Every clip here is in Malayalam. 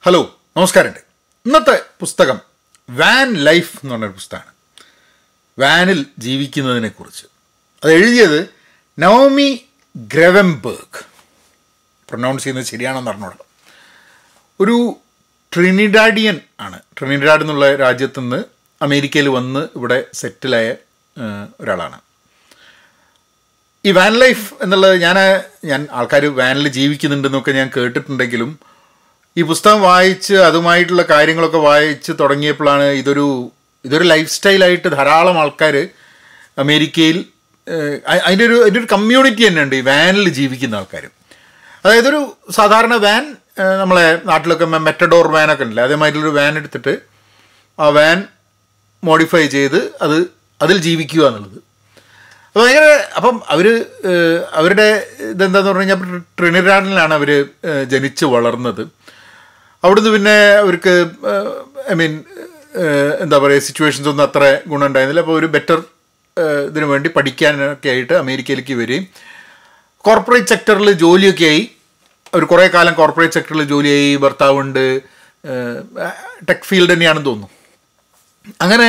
ഹലോ നമസ്കാരമുണ്ട് ഇന്നത്തെ പുസ്തകം വാൻ ലൈഫ് എന്ന് പറഞ്ഞൊരു പുസ്തകമാണ് വാനിൽ ജീവിക്കുന്നതിനെക്കുറിച്ച് അത് എഴുതിയത് നവമി ഗ്രവംബർഗ് പ്രൊനൗൺസ് ചെയ്യുന്നത് ശരിയാണെന്ന് അറിഞ്ഞോളാം ഒരു ട്രിനിഡാഡിയൻ ആണ് ട്രിനിഡാഡ് എന്നുള്ള രാജ്യത്തു നിന്ന് അമേരിക്കയിൽ വന്ന് ഇവിടെ സെറ്റിലായ ഏഹ്, ഒരാളാണ് ഈ വാൻ ലൈഫ് എന്നുള്ളത് ഞാൻ ഞാൻ ആൾക്കാർ വാനിൽ ജീവിക്കുന്നുണ്ടെന്നൊക്കെ ഞാൻ കേട്ടിട്ടുണ്ടെങ്കിലും ഈ പുസ്തകം വായിച്ച് അതുമായിട്ടുള്ള കാര്യങ്ങളൊക്കെ വായിച്ച് തുടങ്ങിയപ്പോഴാണ് ഇതൊരു ഇതൊരു ലൈഫ് സ്റ്റൈലായിട്ട് ധാരാളം ആൾക്കാർ അമേരിക്കയിൽ ഏഹ്, അ- അതിൻ്റെ ഒരു അതിൻ്റെ ഒരു കമ്മ്യൂണിറ്റി തന്നെ ഉണ്ട് ഈ വാനിൽ ജീവിക്കുന്ന ആൾക്കാർ അതായത് ഒരു സാധാരണ വാൻ ഏഹ്, നമ്മളെ നാട്ടിലൊക്കെ മെ- മെറ്റഡോർ വാനൊക്കെ ഉണ്ടല്ലേ അതേമാതിരിയൊരു വാൻ എടുത്തിട്ട് ആ വാൻ മോഡിഫൈ ചെയ്ത് അത് അതിൽ ജീവിക്കുക എന്നുള്ളത് അപ്പോൾ ഭയങ്കര അപ്പം അവർ അവരുടെ ഇതെന്താന്ന് പറഞ്ഞു കഴിഞ്ഞാൽ ട്രിനിഡാഡിലാണ് അവർ ജനിച്ച് വളർന്നത് അവിടുന്ന് പിന്നെ അവർക്ക് ഐ മീൻ എന്താ പറയുക സിറ്റുവേഷൻസ് ഒന്നും അത്ര ഗുണം ഉണ്ടായിരുന്നില്ല അപ്പോൾ ഒരു ബെറ്റർ ഇതിനു വേണ്ടി പഠിക്കാനൊക്കെ ആയിട്ട് അമേരിക്കയിലേക്ക് വരികയും കോർപ്പറേറ്റ് സെക്ടറിൽ ജോലിയൊക്കെ ആയി അവർ കുറേ കാലം കോർപ്പറേറ്റ് സെക്ടറിൽ ജോലിയായി ഭർത്താവുണ്ട് ടെക് ഫീൽഡ് തന്നെയാണെന്ന് തോന്നുന്നു അങ്ങനെ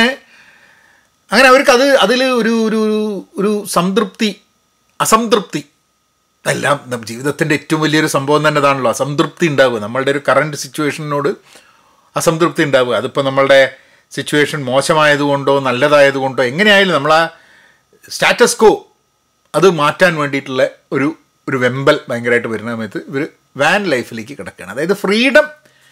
അങ്ങനെ അവർക്ക് അത് അതിൽ ഒരു ഒരു ഒരു- ഒരു സംതൃപ്തി അസംതൃപ്തി എല്ലാം നമ്മുടെ ജീവിതത്തിൻ്റെ ഏറ്റവും വലിയൊരു സംഭവം തന്നെ അതാണല്ലോ അസംതൃപ്തി ഉണ്ടാവുക നമ്മളുടെ ഒരു കറണ്ട് സിറ്റുവേഷനോട് അസംതൃപ്തി ഉണ്ടാവുക അതിപ്പോൾ നമ്മളുടെ സിറ്റുവേഷൻ മോശമായതുകൊണ്ടോ നല്ലതായതുകൊണ്ടോ എങ്ങനെയായാലും നമ്മൾ ആ സ്റ്റാറ്റസ് കോ അത് മാറ്റാൻ വേണ്ടിയിട്ടുള്ള ഒരു ഒരു വെമ്പൽ ഭയങ്കരമായിട്ട് വരുന്ന സമയത്ത് ഇവർ വാൻ ലൈഫിലേക്ക് കിടക്കുകയാണ് അതായത് ഫ്രീഡം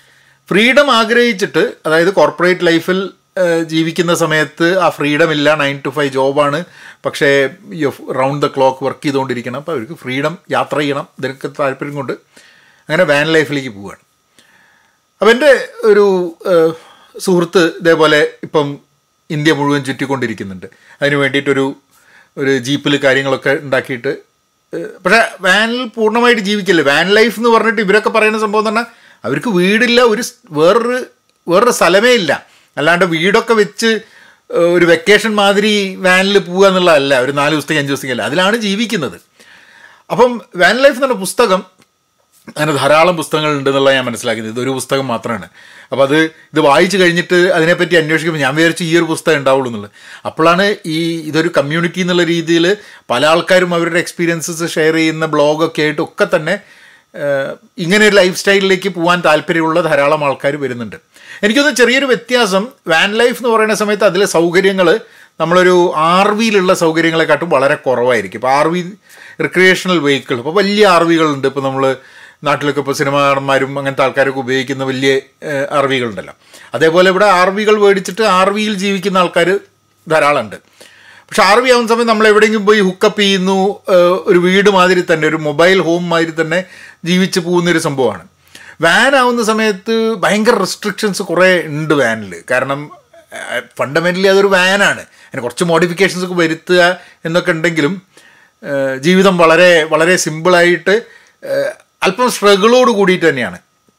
ഫ്രീഡം ആഗ്രഹിച്ചിട്ട് അതായത് കോർപ്പറേറ്റ് ലൈഫിൽ ഏഹ്, ജീവിക്കുന്ന സമയത്ത് ആ ഫ്രീഡം ഇല്ല നയൻ ടു ഫൈവ് ജോബാണ് പക്ഷേ റൗണ്ട് ദ ക്ലോക്ക് വർക്ക് ചെയ്തുകൊണ്ടിരിക്കണം അപ്പോൾ അവർക്ക് ഫ്രീഡം യാത്ര ചെയ്യണം ഇതിനൊക്കെ താല്പര്യം കൊണ്ട് അങ്ങനെ വാൻ ലൈഫിലേക്ക് പോവുകയാണ് അപ്പം എൻ്റെ ഒരു ഏഹ്, സുഹൃത്ത് ഇതേപോലെ ഇപ്പം ഇന്ത്യ മുഴുവൻ ചുറ്റിക്കൊണ്ടിരിക്കുന്നുണ്ട് അതിന് വേണ്ടിയിട്ടൊരു ഒരു ജീപ്പിൽ കാര്യങ്ങളൊക്കെ ഉണ്ടാക്കിയിട്ട് ഏഹ്, പക്ഷേ വാനിൽ പൂർണ്ണമായിട്ട് ജീവിക്കില്ല വാൻ ലൈഫ് എന്ന് പറഞ്ഞിട്ട് ഇവരൊക്കെ പറയുന്ന സംഭവം എന്ന് പറഞ്ഞാൽ അവർക്ക് വീടില്ല ഒരു സ് വേറൊരു വേറൊരു സ്ഥലമേ ഇല്ല അല്ലാണ്ട് വീടൊക്കെ വെച്ച് ഏഹ്, ഒരു വെക്കേഷൻ മാതിരി വാനിൽ പോവുക എന്നുള്ളതല്ല ഒരു നാല് ദിവസത്തേക്ക് അഞ്ച് ദിവസത്തേക്ക് അല്ല അതിലാണ് ജീവിക്കുന്നത് അപ്പം വാൻ ലൈഫ് എന്ന് പറഞ്ഞ പുസ്തകം അങ്ങനെ ധാരാളം പുസ്തകങ്ങൾ ഉണ്ടെന്നുള്ള ഞാൻ മനസ്സിലാക്കിയത് ഇതൊരു പുസ്തകം മാത്രമാണ് അപ്പോൾ അത് ഇത് വായിച്ചു കഴിഞ്ഞിട്ട് അതിനെപ്പറ്റി അന്വേഷിക്കുമ്പോൾ ഞാൻ വിചാരിച്ചു ഈ ഒരു പുസ്തകം ഉണ്ടാവുള്ളൂ എന്നുള്ളത് അപ്പോഴാണ് ഈ ഇതൊരു കമ്മ്യൂണിറ്റി എന്നുള്ള രീതിയിൽ പല ആൾക്കാരും അവരുടെ എക്സ്പീരിയൻസസ് ഷെയർ ചെയ്യുന്ന ബ്ലോഗൊക്കെ ആയിട്ട് ഒക്കെ തന്നെ ഏഹ്, ഇങ്ങനെ ഒരു ലൈഫ് സ്റ്റൈലിലേക്ക് പോകാൻ താല്പര്യമുള്ള ധാരാളം ആൾക്കാർ വരുന്നുണ്ട് എനിക്കൊന്ന് ചെറിയൊരു വ്യത്യാസം വാൻ ലൈഫ് എന്ന് പറയുന്ന സമയത്ത് അതിലെ സൗകര്യങ്ങൾ നമ്മളൊരു ആർ വിയിലുള്ള സൗകര്യങ്ങളെക്കാട്ടും വളരെ കുറവായിരിക്കും ഇപ്പോൾ ആർ വി റിക്രിയേഷണൽ വെഹിക്കിൾ ഇപ്പോൾ വലിയ ആർ വികളുണ്ട് ഇപ്പോൾ നമ്മൾ നാട്ടിലൊക്കെ ഇപ്പോൾ സിനിമാടന്മാരും അങ്ങനത്തെ ആൾക്കാരൊക്കെ ഉപയോഗിക്കുന്ന വലിയ ആർ വികളുണ്ടല്ലോ അതേപോലെ ഇവിടെ ആർ വികൾ മേടിച്ചിട്ട് ആർ വിയിൽ ജീവിക്കുന്ന ആൾക്കാർ ധാരാളമുണ്ട് പക്ഷെ ആർ വി ആവുന്ന സമയം നമ്മൾ എവിടെയെങ്കിലും പോയി ഹുക്കപ്പ് ചെയ്യുന്നു ഏഹ്, ഒരു വീട് മാതിരി തന്നെ ഒരു മൊബൈൽ ഹോം മാതിരി തന്നെ ജീവിച്ച് പോകുന്നൊരു സംഭവമാണ് വാൻ ആവുന്ന സമയത്ത് ഭയങ്കര റെസ്ട്രിക്ഷൻസ് കുറേ ഉണ്ട് വാനിൽ കാരണം ഫണ്ടമെൻ്റലി അതൊരു വാനാണ് അതിന് കുറച്ച് മോഡിഫിക്കേഷൻസ് ഒക്കെ വരുത്തുക എന്നൊക്കെ ഉണ്ടെങ്കിലും ഏഹ്, ജീവിതം വളരെ വളരെ സിമ്പിളായിട്ട് ഏഹ്, അല്പം സ്ട്രഗിളോട് കൂടിയിട്ട് തന്നെയാണ്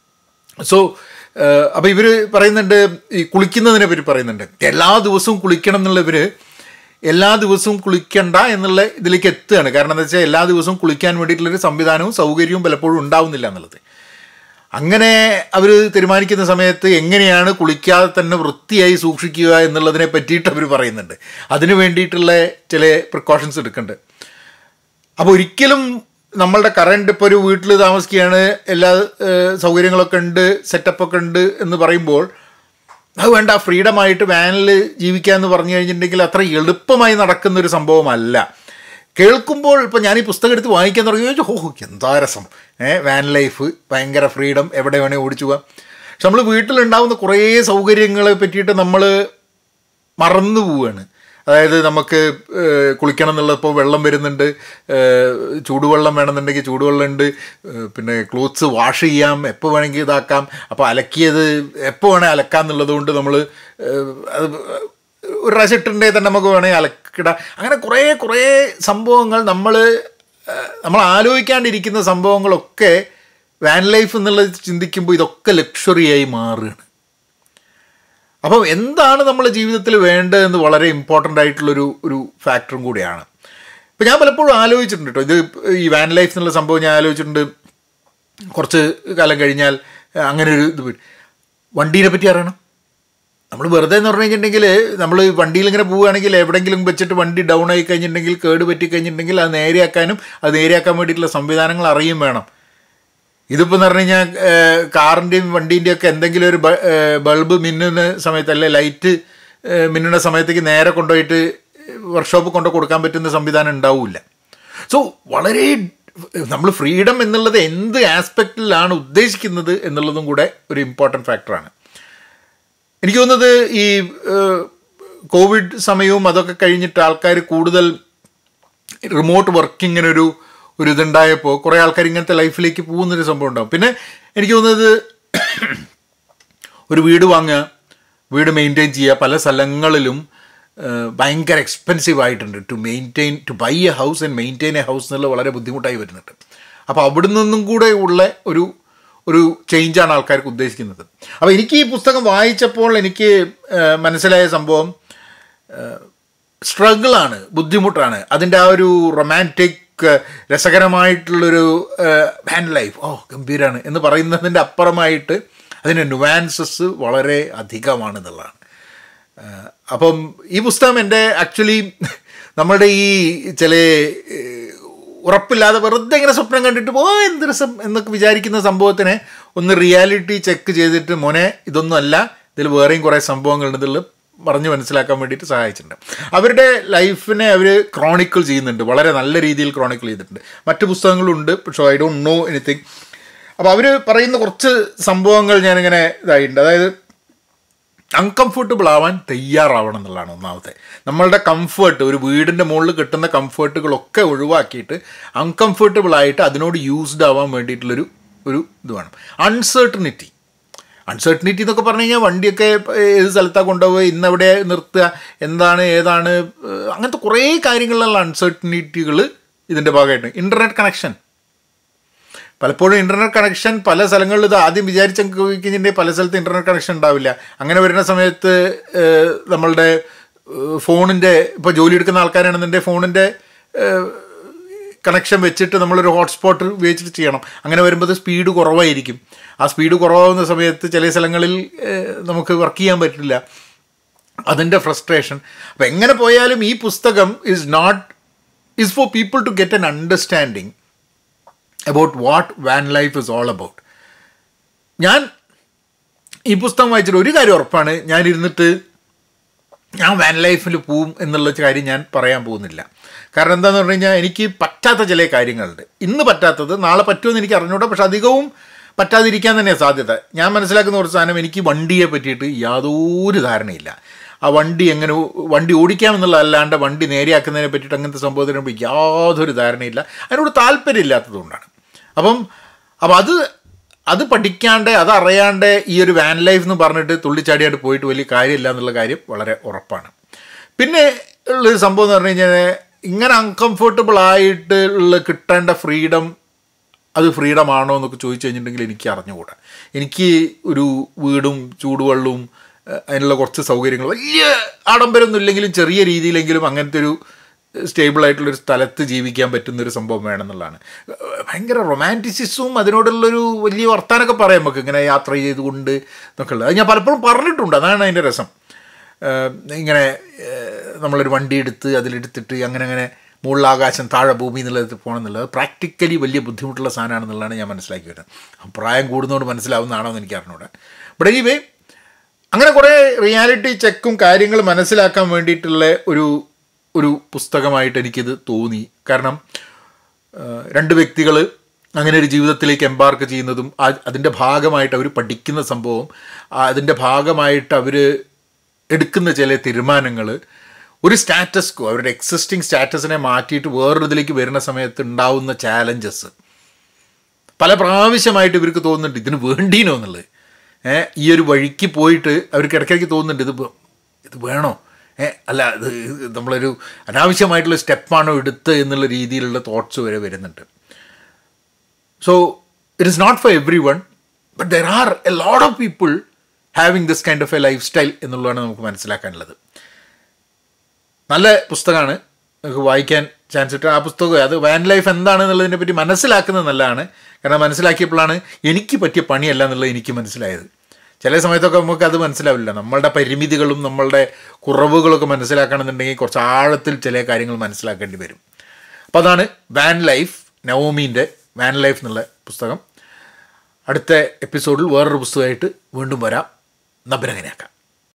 സോ അപ്പോൾ ഇവർ പറയുന്നുണ്ട് ഈ കുളിക്കുന്നതിനെ പറ്റി പറയുന്നുണ്ട് എല്ലാ ദിവസവും കുളിക്കണം എന്നുള്ള ഇവർ എല്ലാ ദിവസവും കുളിക്കണ്ട എന്നുള്ള ഇതിലേക്ക് എത്തുകയാണ് കാരണം എന്താ വെച്ചാൽ എല്ലാ ദിവസവും കുളിക്കാൻ വേണ്ടിയിട്ടുള്ളൊരു സംവിധാനവും സൗകര്യവും പലപ്പോഴും ഉണ്ടാവുന്നില്ല എന്നുള്ളത് അങ്ങനെ അവർ തീരുമാനിക്കുന്ന സമയത്ത് എങ്ങനെയാണ് കുളിക്കാതെ തന്നെ വൃത്തിയായി സൂക്ഷിക്കുക എന്നുള്ളതിനെ പറ്റിയിട്ട് അവർ പറയുന്നുണ്ട് അതിന് വേണ്ടിയിട്ടുള്ള ചില പ്രിക്കോഷൻസ് എടുക്കുന്നുണ്ട് അപ്പോൾ ഒരിക്കലും നമ്മളുടെ കറണ്ട് ഇപ്പോൾ ഒരു വീട്ടിൽ താമസിക്കുകയാണ് എല്ലാ ഏഹ്, സൗകര്യങ്ങളൊക്കെ ഉണ്ട് സെറ്റപ്പൊക്കെ ഉണ്ട് എന്ന് പറയുമ്പോൾ അത് വേണ്ട ഫ്രീഡമായിട്ട് വാനിൽ ജീവിക്കുക എന്ന് പറഞ്ഞു കഴിഞ്ഞിട്ടുണ്ടെങ്കിൽ അത്ര എളുപ്പമായി നടക്കുന്ന ഒരു സംഭവമല്ല കേൾക്കുമ്പോൾ ഇപ്പോൾ ഞാൻ ഈ പുസ്തകം എടുത്ത് വായിക്കാൻ തുടങ്ങി ചോദിച്ചു ഓ എന്താ രസം ഏ വാൻ ലൈഫ് ഭയങ്കര ഫ്രീഡം എവിടെ വേണേൽ ഓടിച്ചു പോകാം പക്ഷെ നമ്മൾ വീട്ടിലുണ്ടാവുന്ന കുറേ സൗകര്യങ്ങളെ പറ്റിയിട്ട് നമ്മൾ മറന്നു പോവുകയാണ് അതായത് നമുക്ക് ഏഹ്, കുളിക്കണം എന്നുള്ള ഇപ്പോൾ വെള്ളം വരുന്നുണ്ട് ഏഹ്, ചൂടുവെള്ളം വേണമെന്നുണ്ടെങ്കിൽ ചൂടുവെള്ളം ഉണ്ട് ഏഹ്, പിന്നെ ക്ലോത്ത്സ് വാഷ് ചെയ്യാം എപ്പോൾ വേണമെങ്കിൽ ഇതാക്കാം അപ്പോൾ അലക്കിയത് എപ്പോൾ വേണേൽ അലക്കാം എന്നുള്ളത് കൊണ്ട് നമ്മൾ അത് ഒരു പ്രാവശ്യം ഇട്ടിട്ടുണ്ടെങ്കിൽ തന്നെ നമുക്ക് വേണമെങ്കിൽ അലക്കിടാം അങ്ങനെ കുറേ കുറേ സംഭവങ്ങൾ നമ്മൾ നമ്മൾ ആലോചിക്കാണ്ടിരിക്കുന്ന സംഭവങ്ങളൊക്കെ വാൻ ലൈഫ് എന്നുള്ളത് ചിന്തിക്കുമ്പോൾ ഇതൊക്കെ ലക്ഷറിയായി മാറുകയാണ് അപ്പം എന്താണ് നമ്മുടെ ജീവിതത്തിൽ വേണ്ടതെന്ന് വളരെ ഇമ്പോർട്ടൻ്റ് ആയിട്ടുള്ളൊരു ഒരു ഫാക്ടറും കൂടിയാണ് ഇപ്പം ഞാൻ പലപ്പോഴും ആലോചിച്ചിട്ടുണ്ട് കേട്ടോ ഇത് ഈ വാൻ ലൈഫ് എന്നുള്ള സംഭവം ഞാൻ ആലോചിച്ചിട്ടുണ്ട് കുറച്ച് കാലം കഴിഞ്ഞാൽ അങ്ങനെ ഒരു ഇത് വരും. വണ്ടീനെ പറ്റി അറിയണം നമ്മൾ വെറുതെ എന്ന് പറഞ്ഞു കഴിഞ്ഞിട്ടുണ്ടെങ്കിൽ നമ്മൾ വണ്ടിയിൽ ഇങ്ങനെ പോവുകയാണെങ്കിൽ എവിടെയെങ്കിലും വെച്ചിട്ട് വണ്ടി ഡൗൺ ആയി കഴിഞ്ഞിട്ടുണ്ടെങ്കിൽ കേട് പറ്റി കഴിഞ്ഞിട്ടുണ്ടെങ്കിൽ അത് നേരെയാക്കാനും അത് നേരെയാക്കാൻ വേണ്ടിയിട്ടുള്ള സംവിധാനങ്ങൾ അറിയും വേണം ഇതിപ്പോൾ എന്ന് പറഞ്ഞു കഴിഞ്ഞാൽ കാറിൻ്റെയും വണ്ടീൻ്റെയും ഒക്കെ എന്തെങ്കിലും ഒരു ബ- ഏഹ് ബൾബ് മിന്നുന്ന സമയത്ത് അല്ലെ ലൈറ്റ് ഏഹ് മിന്നുന്ന സമയത്തേക്ക് നേരെ കൊണ്ടുപോയിട്ട് വർക്ക്ഷോപ്പ് കൊണ്ട് കൊടുക്കാൻ പറ്റുന്ന സംവിധാനം ഉണ്ടാവില്ല സോ വളരെ നമ്മൾ ഫ്രീഡം എന്നുള്ളത് എന്ത് ആസ്പെക്റ്റിലാണ് ഉദ്ദേശിക്കുന്നത് എന്നുള്ളതും കൂടെ ഒരു ഇമ്പോർട്ടൻറ്റ് ഫാക്ടറാണ് എനിക്ക് തോന്നുന്നത് ഈ ഏഹ്, കോവിഡ് സമയവും അതൊക്കെ കഴിഞ്ഞിട്ട് ആൾക്കാർ കൂടുതൽ റിമോട്ട് വർക്കിങ്ങിനൊരു ഒരു ഇതുണ്ടായപ്പോൾ കുറേ ആൾക്കാർ ഇങ്ങനത്തെ ലൈഫിലേക്ക് പോകുന്നൊരു സംഭവം ഉണ്ടാവും പിന്നെ എനിക്ക് തോന്നുന്നത് ഒരു വീട് വാങ്ങുക വീട് മെയിൻറ്റെയിൻ ചെയ്യുക പല സ്ഥലങ്ങളിലും ഏഹ്, ഭയങ്കര എക്സ്പെൻസീവ് ആയിട്ടുണ്ട് to maintain to buy a house and maintain a house എന്നുള്ളത് വളരെ ബുദ്ധിമുട്ടായി വരുന്നുണ്ട് അപ്പോൾ അവിടെ നിന്നും കൂടെ ഉള്ള ഒരു ഒരു ചേഞ്ചാണ് ആൾക്കാർക്ക് ഉദ്ദേശിക്കുന്നത് അപ്പോൾ എനിക്ക് ഈ പുസ്തകം വായിച്ചപ്പോൾ എനിക്ക് ഏഹ്, മനസ്സിലായ സംഭവം സ്ട്രഗിളാണ് ബുദ്ധിമുട്ടാണ് അതിൻ്റെ ആ ഒരു റൊമാൻറ്റിക് രസകരമായിട്ടുള്ളൊരു ഹാൻഡ് ലൈഫ് ഓ ഗംഭീരാണ് എന്ന് പറയുന്നതിൻ്റെ അപ്പുറമായിട്ട് അതിൻ്റെ നുവാൻസസ് വളരെ അധികമാണ് എന്നുള്ളതാണ് ഏഹ് അപ്പം ഈ പുസ്തകം എൻ്റെ ആക്ച്വലി നമ്മളുടെ ഈ ചില ഏഹ്, ഉറപ്പില്ലാതെ വെറുതെ ഇങ്ങനെ സ്വപ്നം കണ്ടിട്ട് ഓ എന്ത് രസം എന്നൊക്കെ വിചാരിക്കുന്ന സംഭവത്തിനെ ഒന്ന് റിയാലിറ്റി ചെക്ക് ചെയ്തിട്ട് മോനെ ഇതൊന്നും അല്ല ഇതിൽ വേറെയും കുറേ സംഭവങ്ങളുണ്ട് എന്നുള്ളത് പറഞ്ഞ് മനസ്സിലാക്കാൻ വേണ്ടിയിട്ട് സഹായിച്ചിട്ടുണ്ട് അവരുടെ ലൈഫിനെ അവർ ക്രോണിക്കിൾ ചെയ്യുന്നുണ്ട് വളരെ നല്ല രീതിയിൽ ക്രോണിക്കിൾ ചെയ്തിട്ടുണ്ട് മറ്റു പുസ്തകങ്ങളുണ്ട് പക്ഷേ ഐ ഡോണ്ട് നോ എനിത്തിങ് അപ്പോൾ അവർ പറയുന്ന കുറച്ച് സംഭവങ്ങൾ ഞാനിങ്ങനെ ഇതായിട്ടുണ്ട് അതായത് അൺകംഫർട്ടബിൾ ആവാൻ തയ്യാറാവണം എന്നുള്ളതാണ് ഒന്നാമത്തെ നമ്മളുടെ കംഫർട്ട് ഒരു വീടിൻ്റെ മുകളിൽ കിട്ടുന്ന കംഫർട്ടുകളൊക്കെ ഒഴിവാക്കിയിട്ട് അൺകംഫർട്ടബിൾ ആയിട്ട് അതിനോട് യൂസ്ഡ് ആവാൻ വേണ്ടിയിട്ടുള്ളൊരു ഒരു ഇത് വേണം അൺസർട്ടനിറ്റി അൺസർട്ടനിറ്റി എന്നൊക്കെ പറഞ്ഞു കഴിഞ്ഞാൽ വണ്ടിയൊക്കെ ഏത് സ്ഥലത്താണ് കൊണ്ടുപോവുക ഇന്നെവിടെ നിർത്തുക എന്താണ് ഏതാണ് ഏഹ് അങ്ങനത്തെ കുറേ കാര്യങ്ങളിലുള്ള അൺസർട്ടനിറ്റികൾ ഇതിൻ്റെ ഭാഗമായിട്ട് ഇൻ്റർനെറ്റ് കണക്ഷൻ പലപ്പോഴും ഇൻ്റർനെറ്റ് കണക്ഷൻ പല സ്ഥലങ്ങളിൽ ഇത് ആദ്യം വിചാരിച്ച കഴിഞ്ഞിട്ടുണ്ടെങ്കിൽ പല സ്ഥലത്ത് ഇൻ്റർനെറ്റ് കണക്ഷൻ ഉണ്ടാവില്ല അങ്ങനെ വരുന്ന സമയത്ത് ഏഹ്, നമ്മളുടെ ഫോണിൻ്റെ ഇപ്പോൾ ജോലി എടുക്കുന്ന ആൾക്കാരാണെന്നുണ്ടെങ്കിൽ ഫോണിൻ്റെ കണക്ഷൻ വെച്ചിട്ട് നമ്മളൊരു ഹോട്ട്സ്പോട്ട് ഉപയോഗിച്ചിട്ട് ചെയ്യണം അങ്ങനെ വരുമ്പോൾ സ്പീഡ് കുറവായിരിക്കും ആ സ്പീഡ് കുറവാകുന്ന സമയത്ത് ചില സ്ഥലങ്ങളിൽ ഏഹ്, നമുക്ക് വർക്ക് ചെയ്യാൻ പറ്റില്ല അതിൻ്റെ ഫ്രസ്ട്രേഷൻ അപ്പം എങ്ങനെ പോയാലും ഈ പുസ്തകം is not is for people to get an understanding about what van life is all about ഞാൻ ഈ പുസ്തകം വായിച്ചിട്ട് ഒരു കാര്യം ഉറപ്പാണ് ഞാൻ ഇരുന്നിട്ട് ഞാൻ വാൻ ലൈഫിൽ പോവും എന്നുള്ള കാര്യം ഞാൻ പറയാൻ പോകുന്നില്ല കാരണം എന്താന്ന് പറഞ്ഞു കഴിഞ്ഞാൽ എനിക്ക് പറ്റാത്ത ചില കാര്യങ്ങളുണ്ട് ഇന്ന് പറ്റാത്തത് നാളെ പറ്റുമെന്ന് എനിക്ക് അറിഞ്ഞൂടാ പക്ഷെ അധികവും പറ്റാതിരിക്കാൻ തന്നെയാണ് സാധ്യത ഞാൻ മനസ്സിലാക്കുന്ന കുറച്ച് സാധനം എനിക്ക് വണ്ടിയെ പറ്റിയിട്ട് യാതൊരു ധാരണയില്ല ആ വണ്ടി എങ്ങനെ ഓ- വണ്ടി ഓടിക്കാമെന്നുള്ള അല്ലാണ്ട് വണ്ടി നേരെയാക്കുന്നതിനെ പറ്റിയിട്ട് അങ്ങനത്തെ സംഭവത്തിനെ പറ്റി യാതൊരു ധാരണയില്ല അതിനോട് താല്പര്യമില്ലാത്തതുകൊണ്ടാണ് അപ്പം അപ്പം അത് അത് പഠിക്കാണ്ട് അത് അറിയാണ്ട് ഈ ഒരു വാൻ ലൈഫ് എന്ന് പറഞ്ഞിട്ട് തുള്ളിച്ചാടിയായിട്ട് പോയിട്ട് വലിയ കാര്യമില്ല എന്നുള്ള കാര്യം വളരെ ഉറപ്പാണ് പിന്നെ ഉള്ളൊരു സംഭവം എന്ന് പറഞ്ഞു കഴിഞ്ഞാൽ ഇങ്ങനെ അൺകംഫർട്ടബിൾ ആയിട്ട് ഉള്ള കിട്ടേണ്ട ഫ്രീഡം അത് ഫ്രീഡം ആണോ എന്നൊക്കെ ചോദിച്ചു കഴിഞ്ഞിട്ടുണ്ടെങ്കിൽ എനിക്ക് അറിഞ്ഞുകൂടാ എനിക്ക് ഒരു വീടും ചൂടുവെള്ളവും ഏഹ്, അതിനുള്ള കുറച്ച് സൗകര്യങ്ങൾ വലിയ ആഡംബരമൊന്നും ഇല്ലെങ്കിലും ചെറിയ രീതിയിലെങ്കിലും അങ്ങനത്തെ ഒരു സ്റ്റേബിൾ ആയിട്ടുള്ളൊരു സ്ഥലത്ത് ജീവിക്കാൻ പറ്റുന്ന ഒരു സംഭവം വേണമെന്നുള്ളതാണ് ഏഹ്, ഭയങ്കര റൊമാൻറ്റിസിസവും അതിനോടുള്ളൊരു വലിയ വർത്താനൊക്കെ പറയാം നമുക്ക് ഇങ്ങനെ യാത്ര ചെയ്തുകൊണ്ട് എന്നൊക്കെ ഉള്ളത് അത് ഞാൻ പലപ്പോഴും പറഞ്ഞിട്ടുണ്ട് അതാണ് അതിൻ്റെ രസം ഏഹ്, ഇങ്ങനെ ഏഹ്, നമ്മളൊരു വണ്ടി എടുത്ത് അതിലെടുത്തിട്ട് അങ്ങനെ അങ്ങനെ മുകളിൽ ആകാശം താഴെ ഭൂമി എന്നുള്ളത് പോകണം എന്നുള്ളത് പ്രാക്ടിക്കലി വലിയ ബുദ്ധിമുട്ടുള്ള സാധനമാണെന്നുള്ളതാണ് ഞാൻ മനസ്സിലാക്കി വരുന്നത് പ്രായം കൂടുന്നതുകൊണ്ട് മനസ്സിലാവുന്നതാണോ എന്ന് എനിക്ക് അറിഞ്ഞൂടെ ബട്ട് എനിവേ അങ്ങനെ കുറേ റിയാലിറ്റി ചെക്കും കാര്യങ്ങൾ മനസ്സിലാക്കാൻ വേണ്ടിയിട്ടുള്ള ഒരു ഒരു പുസ്തകമായിട്ട് എനിക്കിത് തോന്നി കാരണം ഏഹ്, രണ്ട് വ്യക്തികൾ അങ്ങനെ ഒരു ജീവിതത്തിലേക്ക് എംബാർക്ക് ചെയ്യുന്നതും ആ- അതിൻ്റെ ഭാഗമായിട്ട് അവർ പഠിക്കുന്ന സംഭവം ആ അതിൻ്റെ ഭാഗമായിട്ട് അവർ എടുക്കുന്ന ചില തീരുമാനങ്ങൾ ഒരു സ്റ്റാറ്റസ് കോ അവരുടെ എക്സിസ്റ്റിംഗ് സ്റ്റാറ്റസിനെ മാറ്റിയിട്ട് വേറൊരു ഇതിലേക്ക് വരുന്ന സമയത്ത് ഉണ്ടാവുന്ന ചാലഞ്ചസ് പല പ്രാവശ്യമായിട്ട് ഇവർക്ക് തോന്നുന്നുണ്ട് ഇതിന് വേണ്ടീനോ എന്നുള്ളത് ഏ ഈ ഒരു വഴിക്ക് പോയിട്ട് അവർക്ക് ഇടയ്ക്കിടയ്ക്ക് തോന്നുന്നുണ്ട് ഇത് വേ- ഇത് വേണോ ഏ അല്ല ഇത് ഇത് നമ്മളൊരു അനാവശ്യമായിട്ടുള്ള സ്റ്റെപ്പാണോ എടുത്ത് എന്നുള്ള രീതിയിലുള്ള തോട്ട്സ് വരെ വരുന്നുണ്ട് so it is not for everyone but there are a lot of people having this kind of a lifestyle എന്നുള്ളതാണ് നമുക്ക് മനസ്സിലാക്കാനുള്ളത് നല്ല പുസ്തകമാണ് നിങ്ങൾക്ക് വായിക്കാൻ ചാൻസ് കിട്ടും ആ പുസ്തകം അത് വാൻ ലൈഫ് എന്താണെന്നുള്ളതിനെ പറ്റി മനസ്സിലാക്കുന്നത് നല്ലതാണ് കാരണം മനസ്സിലാക്കിയപ്പോഴാണ് എനിക്ക് പറ്റിയ പണിയല്ല എന്നുള്ളത് എനിക്ക് മനസ്സിലായത് ചില സമയത്തൊക്കെ നമുക്ക് അത് മനസ്സിലാവില്ല നമ്മളുടെ പരിമിതികളും നമ്മളുടെ കുറവുകളൊക്കെ മനസ്സിലാക്കണമെന്നുണ്ടെങ്കിൽ കുറച്ച് ആഴത്തിൽ ചില കാര്യങ്ങൾ മനസ്സിലാക്കേണ്ടി വരും അപ്പോൾ അതാണ് വാൻ ലൈഫ് നവോമീൻ്റെ വാൻ ലൈഫ് എന്നുള്ള പുസ്തകം അടുത്ത എപ്പിസോഡിൽ വേറൊരു പുസ്തകമായിട്ട് വീണ്ടും വരാം നബരങ്ങനെയാക്കാം